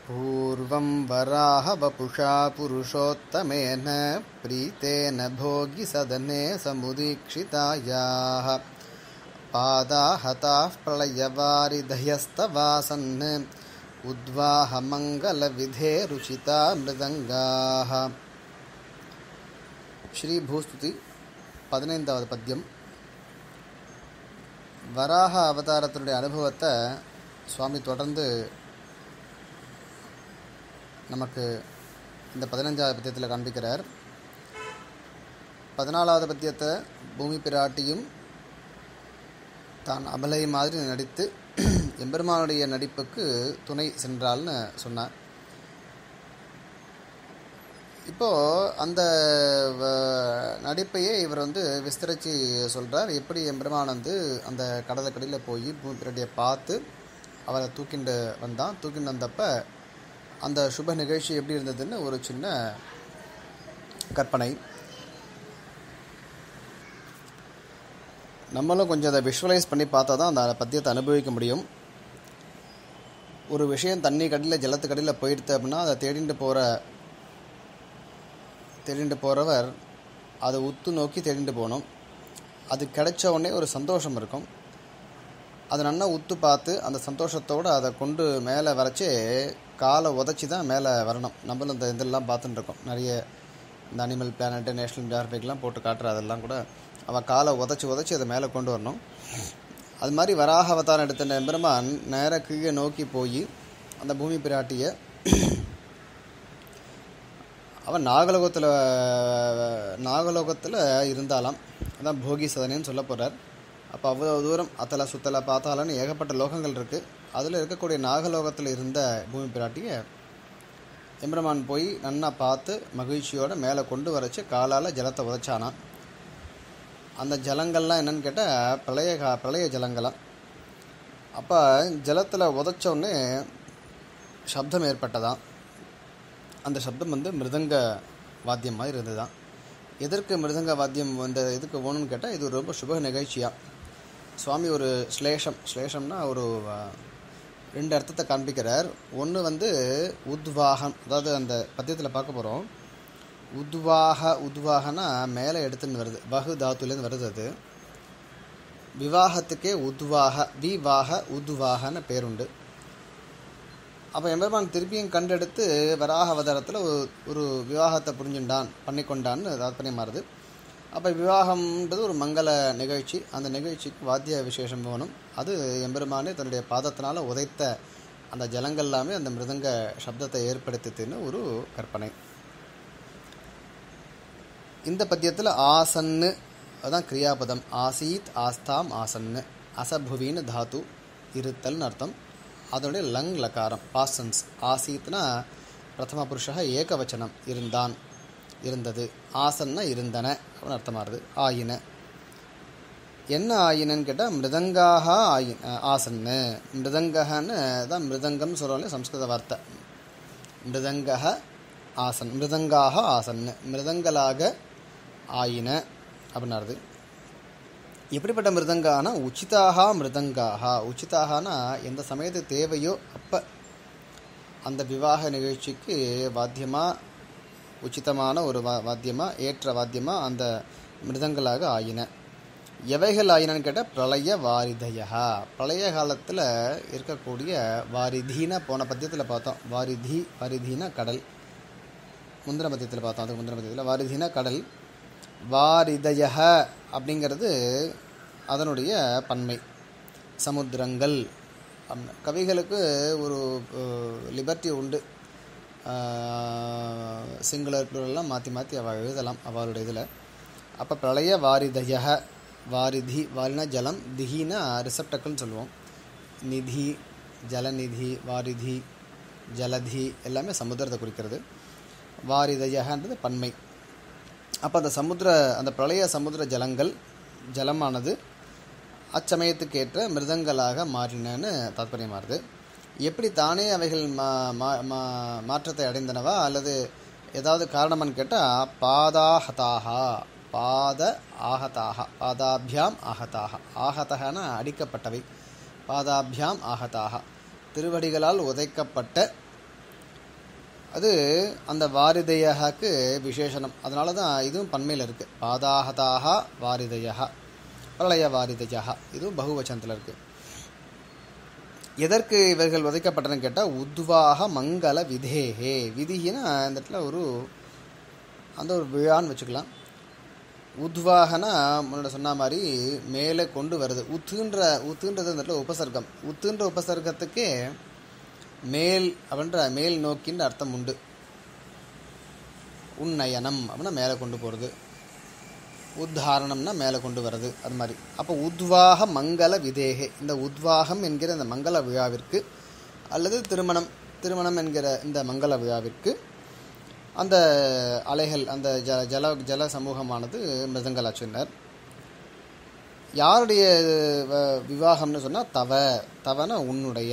पूर्वं वराहवपुषा पुरुषोत्तमेन प्रीतेन भोगिसदने समुदीक्षितायाः पादाहताः प्रलयवारिधयस्तवासन् उद्वाहमङ्गलविधे रुचिता मृदङ्गाः ஸ்ரீபூஸ்துதி பதினைந்தாவது பத்தியம் வராக அவதாரத்தினுடைய அனுபவத்தை சுவாமி தொடர்ந்து நமக்கு இந்த பதினஞ்சாவது பத்தியத்தில் காண்பிக்கிறார் பதினாலாவது பத்தியத்தை பூமி பிராட்டியும் தான் அபலை மாதிரி நடித்து எம்பெருமானுடைய நடிப்புக்கு துணை சென்றாள்னு சொன்னார் இப்போது அந்த வ- நடிப்பையே இவர் வந்து விஸ்தரித்து சொல்கிறார் எப்படி எம்பெருமான் வந்து அந்த கடலுக்கடியில் போய் பூமி பிராட்டியை பார்த்து அவரை தூக்கிண்டு வந்தான் தூக்கிண்டு வந்தப்ப அந்த சுப நிகழ்ச்சி எப்படி இருந்ததுன்னு ஒரு சின்ன கற்பனை நம்மளும் கொஞ்சம் அதை விஷுவலைஸ் பண்ணி பார்த்தா தான் அந்த பத்தியத்தை அனுபவிக்க முடியும் ஒரு விஷயம் தண்ணி கடியில் ஜலத்துக்கடியில் போயிடுது அப்படின்னா அதை தேடிட்டு போகிற தேடிட்டு போகிறவர் அதை உத்து நோக்கி தேடிட்டு போகணும் அது கிடைச்ச உடனே ஒரு சந்தோஷம் இருக்கும் அதை நல்லா உத்து பார்த்து அந்த சந்தோஷத்தோடு அதை கொண்டு மேலே வரைச்சி காலை உதச்சி தான் மேலே வரணும் நம்மளும் இந்த இதெல்லாம் பார்த்துட்டு இருக்கோம் நிறைய இந்த அனிமல் பிளானட்டு நேஷ்னல் ஜியாகிரபிக்லாம் போட்டு காட்டுற அதெல்லாம் கூட அவள் காலை உதச்சி உதச்சி அதை மேலே கொண்டு வரணும் அது மாதிரி வராக அவதாரம் எடுத்த பெருமான் நேராக கீழே நோக்கி போய் அந்த பூமி பிராட்டியை அவன் நாகலோகத்தில் நாகலோகத்தில் இருந்தாலாம் அதான் போகி சதனைன்னு சொல்ல போகிறார் அப்போ அவ்வளோ தூரம் அத்தலை சுத்தலை பார்த்தாலன்னு ஏகப்பட்ட லோகங்கள் இருக்குது அதில் இருக்கக்கூடிய நாகலோகத்தில் இருந்த பூமி பிராட்டியை எம்பெருமான் போய் நன்னா பார்த்து மகிழ்ச்சியோட மேலே கொண்டு வரச்சு காலால் ஜலத்தை உதைச்சானான் அந்த ஜலங்கள்லாம் என்னன்னு கேட்டால் பிரளய கா பிரளய ஜலங்களாம் அப்போ ஜலத்தில் உதைச்ச உடனே சப்தம் ஏற்பட்டதாம் அந்த சப்தம் வந்து மிருதங்க வாத்தியம் மாதிரி இருந்ததுதான் எதற்கு மிருதங்க வாத்தியம் இந்த இதுக்கு வேணும்னு கேட்டால் இது ரொம்ப சுப நிகழ்ச்சியாக சுவாமி ஒரு ஸ்லேஷம் ஸ்லேஷம்னா ஒரு அஹ், ரெண்டு அர்த்தத்தை காண்பிக்கிறார் ஒன்று வந்து உத்வாகம் அதாவது அந்த பத்தியத்தில் பார்க்க போகிறோம் உத்வாக உத்வாகனா மேலே எடுத்துன்னு வருது வகு தாத்துலேருந்து வருது அது விவாகத்துக்கே உத்வாக விவாக உத்வாகன்னு பேருண்டு அப்போ எம்பெருமான் திருப்பியும் கண்டெடுத்து வராக அவதாரத்தில் ஒரு ஒரு விவாகத்தை புரிஞ்சுண்டான் பண்ணிக்கொண்டான்னு தாத்பரியம் மாறுது அப்போ விவாகம்ன்றது ஒரு மங்கள நிகழ்ச்சி அந்த நிகழ்ச்சிக்கு வாத்திய விசேஷம் வேணும் அது எம்பெருமானே தன்னுடைய பாதத்தினால உதைத்த அந்த ஜலங்கள் எல்லாமே அந்த மிருதங்க சப்தத்தை ஏற்படுத்தித்துன்னு ஒரு கற்பனை இந்த பத்தியத்தில் ஆசன்னு அதான் கிரியாபதம் ஆசீத் ஆஸ்தாம் ஆசன்னு அசபுவின்னு தாத்து இருத்தல்னு அர்த்தம் அதனுடைய லங் லகாரம் பாசன்ஸ் ஆசீத்னா பிரதம புருஷா ஏகவச்சனம் இருந்தான் இருந்தது ஆசன்னா இருந்தன அப்படின்னு அர்த்தமாகுது ஆயின என்ன ஆயினன்னு கேட்டால் மிருதங்காக ஆயின் ஆசன்னு மிருதங்கன்னு தான் மிருதங்கம் சொல்கிறோம்ல சம்ஸ்கிருத வார்த்தை மிருதங்கः ஆசன் மிருதங்காக ஆசன்னு மிருதங்களாக ஆயின அப்படின்னாருது எப்படிப்பட்ட மிருதங்கானா உச்சிதாக மிருதங்காக உச்சிதாகனா எந்த சமயத்துக்கு தேவையோ அப்போ அந்த விவாக நிகழ்ச்சிக்கு வாத்தியமாக உச்சிதமான ஒரு வா வாத்தியமாக ஏற்ற வாத்தியமாக அந்த மிருதங்களாக ஆயின எவைகள் ஆயினன்னு கேட்டால் பிரளய வாரிதயா பிரளய காலத்தில் இருக்கக்கூடிய வாரிதினா போன பத்தியத்தில் பார்த்தோம் வாரிதி வாரிதினா கடல் முந்திர பத்தியத்தில் பார்த்தோம் அதுக்கு முந்திர பத்தியத்தில் வாரிதினா கடல் வாரிதய அப்படிங்கிறது அதனுடைய பன்மை சமுத்திரங்கள் அப்ன- கவிகளுக்கு ஒரு லிபர்ட்டி உண்டு சிங்குலர் எல்லாம் மாற்றி மாற்றி அவள் எழுதலாம் அவளுடைய இதில் அப்போ பிரளய வாரிதய வாரிதி வாரினா ஜலம் திஹினா ரிசப்டக்கல்னு சொல்லுவோம் நிதி ஜலநிதி வாரிதி ஜலதி எல்லாமே சமுத்திரத்தை குறிக்கிறது வாரிதயன்றது பன்மை அப்போ அந்த சமுத்திர அந்த பிரளய சமுத்திர ஜலங்கள் ஜலமானது அச்சமயத்துக்கேற்ற மிருதங்களாக மாறினன்னு தாத்பரியமாகுது எப்படி தானே அவைகள் மா மா- மா- மாற்றத்தை அடைந்தனவா அல்லது ஏதாவது காரணமான்னு கேட்டால் பாதாஹதாகா பாத ஆகதாக பாதாபியாம் ஆகதாக ஆகதகன அடிக்கப்பட்டவை பாதாபியாம் ஆகதாக திருவடிகளால் உதைக்கப்பட்ட அது அந்த வாரிதையகாக்கு விசேஷனம் அதனால தான் இதுவும் பன்மையில் இருக்குது பாதாகதாக வாரிதையா பிரளய வாரிதையா இதுவும் பகுவச்சனத்தில் இருக்குது எதற்கு இவர்கள் விதைக்கப்பட்டனன்னு கேட்டால் உத்வாக மங்கள விதேகே விதினா இந்த இடத்துல ஒரு அந்த ஒரு விழான்னு வச்சுக்கலாம் உத்வாகனா முன்னாடி சொன்ன மாதிரி மேலே கொண்டு வருது உத்துன்ற உத்துன்றது இந்த இடத்துல உபசர்க்கம் உத்துன்ற உபசர்க்கத்துக்கே மேல் அப்படின்ற மேல் நோக்கின்ற அர்த்தம் உண்டு உன்னயனம் அப்படின்னா மேலே கொண்டு போகிறது உத்தாரணம்னா மேலே கொண்டு வர்றது அது மாதிரி அப்போ உத்வாக மங்கள விதேகே இந்த உத்வாகம் என்கிற இந்த மங்கள விழாவிற்கு அல்லது திருமணம் திருமணம் என்கிற இந்த மங்கள விழாவிற்கு அந்த அலைகள் அந்த ஜ ஜல ஜல சமூகமானது மிருதங்கலாச்சினர் யாருடைய வ- விவாகம்னு சொன்னால் தவ தவனா உன்னுடைய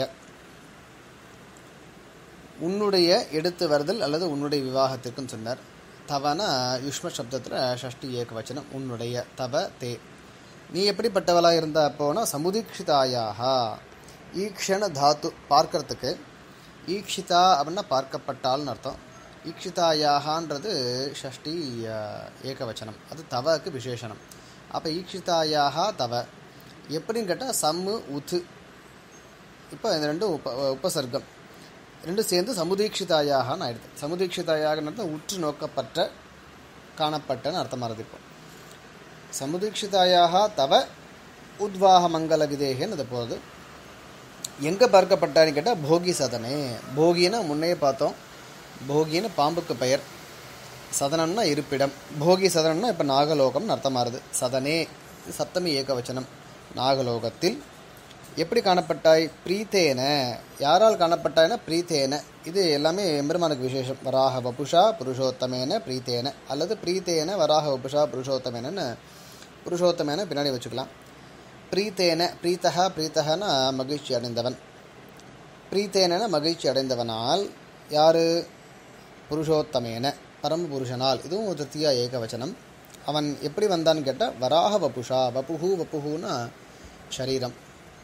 உன்னுடைய எடுத்து வருதல் அல்லது உன்னுடைய விவாகத்திற்குன்னு சொன்னார் தவனா யுஷ்ம சப்தத்தில் ஷஷ்டி ஏக வச்சனம் உன்னுடைய தவ தே நீ எப்படிப்பட்டவளாக இருந்த அப்போனா சமுதீக்ஷிதாயாக ஈக்ஷண தாத்து பார்க்கறதுக்கு ஈக்ஷிதா அப்படின்னா பார்க்கப்பட்டால்னு அர்த்தம் ஈக்ஷிதாயாகன்றது ஷஷ்டி அஹ், ஏகவச்சனம் அது தவக்கு விசேஷனம் அப்போ ஈக்ஷிதாயாக தவ எப்படின்னு கேட்டால் சம்மு உத்து இப்போ இந்த ரெண்டும் உப உபசர்க்கம் ரெண்டும் சேர்ந்து சமுதீக்ஷிதாயாகன்னு ஆயிடுது சமுதீக்ஷிதாயாகன்றது உற்று நோக்கப்பட்ட காணப்பட்டன்னு அர்த்தமாகிறது இப்போ சமுதீக்ஷிதாயாக தவ உத்வாக மங்கள விதேகன்னு அது போகுது எங்கே பார்க்கப்பட்டான்னு கேட்டால் போகி சதனே போகின்னா முன்னையே பார்த்தோம் போகின்னு பாம்புக்கு பெயர் சதனம்னா இருப்பிடம் போகி சதனம்னா இப்போ நாகலோகம்னு அர்த்தமாகுது சதனே இது சப்தமி ஏகவச்சனம் நாகலோகத்தில் எப்படி காணப்பட்டாய் பிரீத்தேன யாரால் காணப்பட்டாய்னா பிரீத்தேன இது எல்லாமே எம்பெருமானுக்கு விசேஷம் வராக வபுஷா புருஷோத்தமேன பிரீத்தேன அல்லது பிரீத்தேன வராக வபுஷா புருஷோத்தமேனன்னு புருஷோத்தமேன பின்னாடி வச்சுக்கலாம் பிரீத்தேன பிரீத்தகா பிரீத்தகனா மகிழ்ச்சி அடைந்தவன் பிரீத்தேன மகிழ்ச்சி அடைந்தவனால் யாரு புருஷோத்தமேன பரமபுருஷனால் இதுவும் ஒரு திருத்தியா ஏகவச்சனம் அவன் எப்படி வந்தான்னு கேட்டால் வராக வபுஷா வப்புஹு வப்புஹுனா ஷரீரம்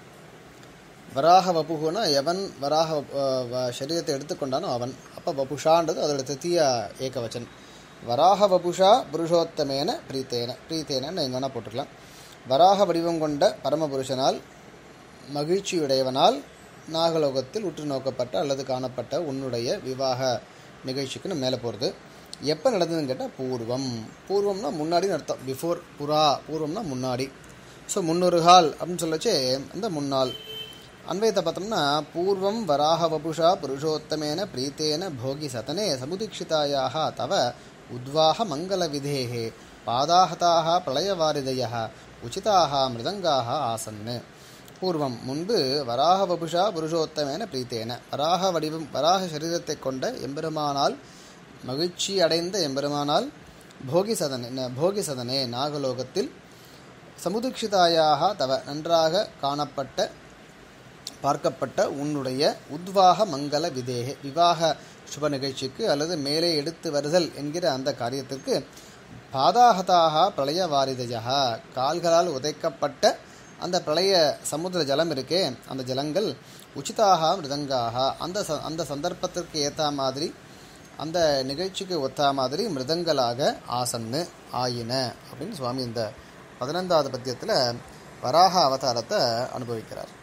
வராக வப்புகுனா எவன் வராக வ- வ- சரீரத்தை எடுத்துக்கொண்டானோ அவன் அப்போ வபுஷான்றது அதோட திருத்திய ஏகவச்சன் வராக வபுஷா புருஷோத்தமேன பிரீத்தேன பிரீத்தேனன்னு எங்கே வேணால் போட்டுக்கலாம் வராக வடிவம் கொண்ட பரமபுருஷனால் மகிழ்ச்சியுடையவனால் நாகலோகத்தில் உற்று நோக்கப்பட்ட அல்லது காணப்பட்ட உன்னுடைய விவாக நிகழ்ச்சிக்குன்னு மேலே போகிறது எப்போ நடந்ததுன்னு கேட்டால் பூர்வம் பூர்வம்னா முன்னாடின்னு அர்த்தம் பிஃபோர் புறா பூர்வம்னா முன்னாடி ஸோ முன்னொருகால் அப்படின்னு சொல்லச்சே அந்த முன்னாள் அன்வயத்தை பார்த்தோம்னா பூர்வம் வராக வபுஷா புருஷோத்தமேன பிரீத்தேன போகி சதனே சமுதீக்ஷிதாயாக தவ உத்வாக மங்கள விதேகே பாதாகதாக பிரளயவாரிதய உச்சிதாக மிருதங்காக ஆசன்னு பூர்வம் முன்பு வராக வபுஷா புருஷோத்தமேன பிரீத்தேன வராக வடிவம் வராக சரீரத்தை கொண்ட எம்பெருமானால் மகிழ்ச்சி அடைந்த எம்பெருமானால் போகி சதனே போகி சதனே நாகலோகத்தில் சமுதீக்ஷிதாயாக தவ நன்றாக காணப்பட்ட பார்க்கப்பட்ட உன்னுடைய உத்வாக மங்கள விதேகே விவாக சுப நிகழ்ச்சிக்கு அல்லது மேலே எடுத்து வருதல் என்கிற அந்த காரியத்திற்கு பாதாகதாக பிரளய வாரிதஜா கால்களால் உதைக்கப்பட்ட அந்த பிரளய சமுத்திர ஜலம் இருக்கே அந்த ஜலங்கள் உச்சிதாக மிருதங்காக அந்த ச அந்த சந்தர்ப்பத்திற்கு ஏற்ற மாதிரி அந்த நிகழ்ச்சிக்கு ஒத்த மாதிரி மிருதங்களாக ஆசன்னு ஆயின அப்படின்னு சுவாமி இந்த பதினைந்தாவது பத்தியத்தில் வராக அவதாரத்தை அனுபவிக்கிறார்